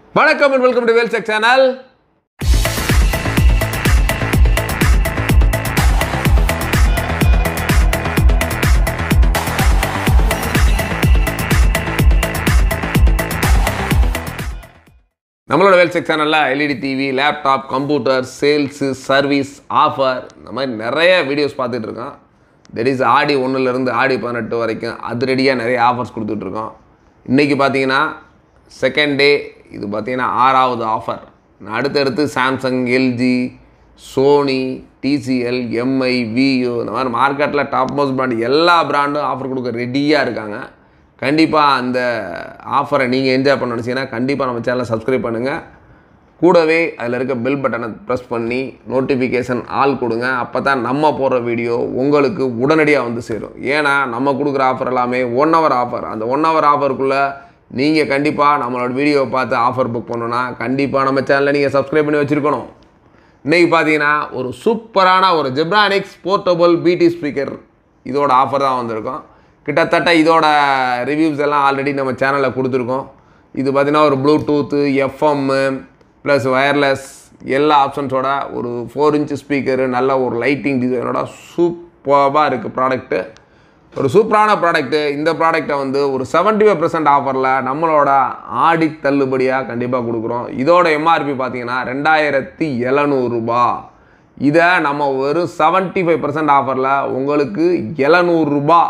வணக்கம் and welcome to வேல்செக் channel நம்மளோட வேல்செக் சேனலில் LED TV laptop computer sales service offer இந்த மாதிரி நிறைய வீடியோஸ் பார்த்துட்டு இருக்கோம் தெட் இஸ் ஆடி ஒன்றுலேருந்து ஆடி பதினெட்டு வரைக்கும் அதிரடியாக நிறைய ஆஃபர்ஸ் கொடுத்துட்ருக்கோம் இன்றைக்கி பார்த்தீங்கன்னா செகண்ட் டே இது பார்த்தீங்கன்னா ஆறாவது ஆஃபர் அடுத்தடுத்து Samsung LG Sony TCL Mi view இந்த மாதிரி மார்க்கெட்டில் டாப் மோஸ்ட் பிராண்ட் எல்லா பிராண்டும் ஆஃபர் கொடுக்க ரெடியாக இருக்காங்க கண்டிப்பாக அந்த ஆஃபரை நீங்கள் என்ஜாய் பண்ண நினச்சிங்கன்னா கண்டிப்பாக நம்ம சேனலை சப்ஸ்கிரைப் பண்ணுங்கள் கூடவே அதில் இருக்க பெல் பட்டனை ப்ரெஸ் பண்ணி நோட்டிஃபிகேஷன் ஆல் கொடுங்க அப்போ தான் நம்ம போடுற வீடியோ உங்களுக்கு உடனடியாக வந்து சேரும் ஏன்னா நம்ம கொடுக்குற ஆஃபர் எல்லாமே ஒன் ஹவர் ஆஃபர் அந்த ஒன் ஹவர் ஆஃபருக்குள்ளே நீங்கள் கண்டிப்பாக நம்மளோட வீடியோவை பார்த்து ஆஃபர் புக் பண்ணணும்னா கண்டிப்பாக நம்ம சேனலை நீங்கள் சப்ஸ்கிரைப் பண்ணி வச்சுருக்கணும் இன்றைக்கி பார்த்தீங்கன்னா ஒரு சூப்பரான ஒரு ஜெப்ரானிக்ஸ் போர்ட்டபுள் பிடி ஸ்பீக்கர் இதோட ஆஃபர் தான் வந்திருக்கும் கிட்டத்தட்ட இதோட ரிவ்யூஸ் எல்லாம் ஆல்ரெடி நம்ம சேனலில் கொடுத்துருக்கோம் இது பார்த்திங்கன்னா ஒரு ப்ளூடூத்து எஃப்எம்மு ப்ளஸ் ஒயர்லெஸ் எல்லா ஆப்ஷன்ஸோட ஒரு ஃபோர் இன்ச் ஸ்பீக்கரு நல்ல ஒரு லைட்டிங் டிசைனோட சூப்பராக இருக்குது ப்ராடக்ட்டு ஒரு சூப்பரான ப்ராடக்ட்டு இந்த ப்ராடக்ட்டை வந்து ஒரு செவன்ட்டி ஃபைவ் பர்சன்ட் ஆஃபரில் நம்மளோட ஆடி தள்ளுபடியாக கண்டிப்பாக கொடுக்குறோம் இதோட எம்ஆர்பி பார்த்தீங்கன்னா ரெண்டாயிரத்தி எழுநூறுபா இதை நம்ம வெறும் செவன்ட்டி ஃபைவ் பர்சன்ட் ஆஃபரில் உங்களுக்கு எழுநூறுபா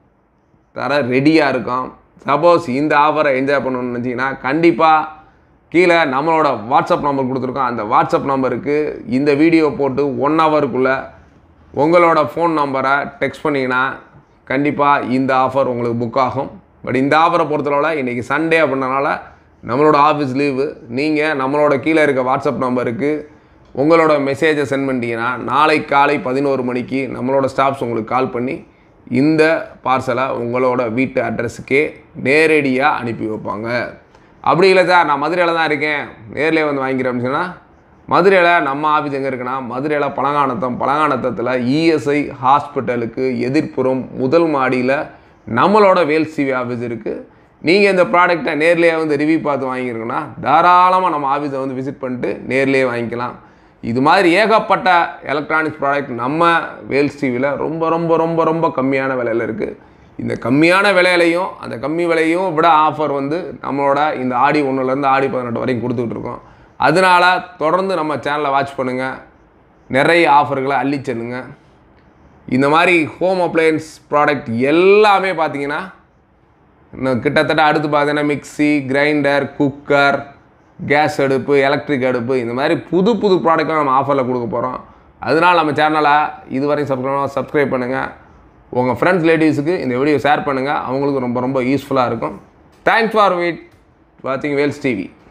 தர ரெடியாக இருக்கோம் சப்போஸ் இந்த ஆஃபரை என்ஜாய் பண்ணணும்னு நினச்சிங்கன்னா கண்டிப்பாக கீழே நம்மளோட வாட்ஸ்அப் நம்பர் கொடுத்துருக்கோம் அந்த வாட்ஸ்அப் நம்பருக்கு இந்த வீடியோ போட்டு ஒன் ஹவருக்குள்ளே உங்களோட ஃபோன் நம்பரை டெக்ஸ்ட் பண்ணிங்கன்னா கண்டிப்பாக இந்த ஆஃபர் உங்களுக்கு புக் ஆகும் பட் இந்த ஆஃபரை பொறுத்தளவில் இன்றைக்கி சண்டே அப்படின்றனால நம்மளோட ஆஃபீஸ் லீவு நீங்கள் நம்மளோட கீழே இருக்க வாட்ஸ்அப் நம்பருக்கு உங்களோட மெசேஜை சென்ட் பண்ணிட்டீங்கன்னா நாளை காலை பதினோரு மணிக்கு நம்மளோட ஸ்டாஃப்ஸ் உங்களுக்கு கால் பண்ணி இந்த பார்சலை உங்களோட வீட்டு அட்ரஸுக்கே நேரடியாக அனுப்பி வைப்பாங்க அப்படி இல்லை சார் நான் மதுரையில் தான் இருக்கேன் நேர்லேயே வந்து வாங்கிக்கிறேன் அப்படின்னு சொன்னால் மதுரையில் நம்ம ஆஃபீஸ் எங்கே இருக்குன்னா மதுரையில் பழங்கானத்தம் பழங்கானத்தத்தில் இஎஸ்ஐ ஹாஸ்பிட்டலுக்கு எதிர்ப்புறம் முதல் மாடியில் நம்மளோட வேல் சிவி ஆஃபீஸ் இருக்குது நீங்கள் இந்த ப்ராடக்ட்டை நேர்லேயே வந்து ரிவ்யூ பார்த்து வாங்கியிருக்கீங்கன்னா தாராளமாக நம்ம ஆஃபீஸை வந்து விசிட் பண்ணிட்டு நேர்லேயே வாங்கிக்கலாம் இது மாதிரி ஏகப்பட்ட எலக்ட்ரானிக்ஸ் ப்ராடக்ட் நம்ம வேல்ஸ் டிவியில் ரொம்ப ரொம்ப ரொம்ப ரொம்ப கம்மியான விலையில் இருக்குது இந்த கம்மியான விலையிலையும் அந்த கம்மி விலையும் விட ஆஃபர் வந்து நம்மளோட இந்த ஆடி ஒன்றுலேருந்து ஆடி பதினெட்டு வரைக்கும் கொடுத்துட்ருக்கோம் அதனால் தொடர்ந்து நம்ம சேனலை வாட்ச் பண்ணுங்கள் நிறைய ஆஃபர்களை அள்ளி செல்லுங்க இந்த மாதிரி ஹோம் அப்ளையன்ஸ் ப்ராடக்ட் எல்லாமே பார்த்தீங்கன்னா இன்னும் கிட்டத்தட்ட அடுத்து பார்த்தீங்கன்னா மிக்ஸி கிரைண்டர் குக்கர் கேஸ் அடுப்பு எலக்ட்ரிக் அடுப்பு இந்த மாதிரி புது புது ப்ராடக்ட்லாம் நம்ம ஆஃபரில் கொடுக்க போகிறோம் அதனால் நம்ம சேனலை இதுவரையும் சப்ஸ்கிரைப் சப்ஸ்கிரைப் பண்ணுங்கள் உங்கள் ஃப்ரெண்ட்ஸ் ரிலேட்டிவ்ஸுக்கு இந்த வீடியோ ஷேர் பண்ணுங்கள் அவங்களுக்கு ரொம்ப ரொம்ப யூஸ்ஃபுல்லாக இருக்கும் தேங்க்ஸ் ஃபார் வீட் வாட்சிங் வேல்ஸ் டிவி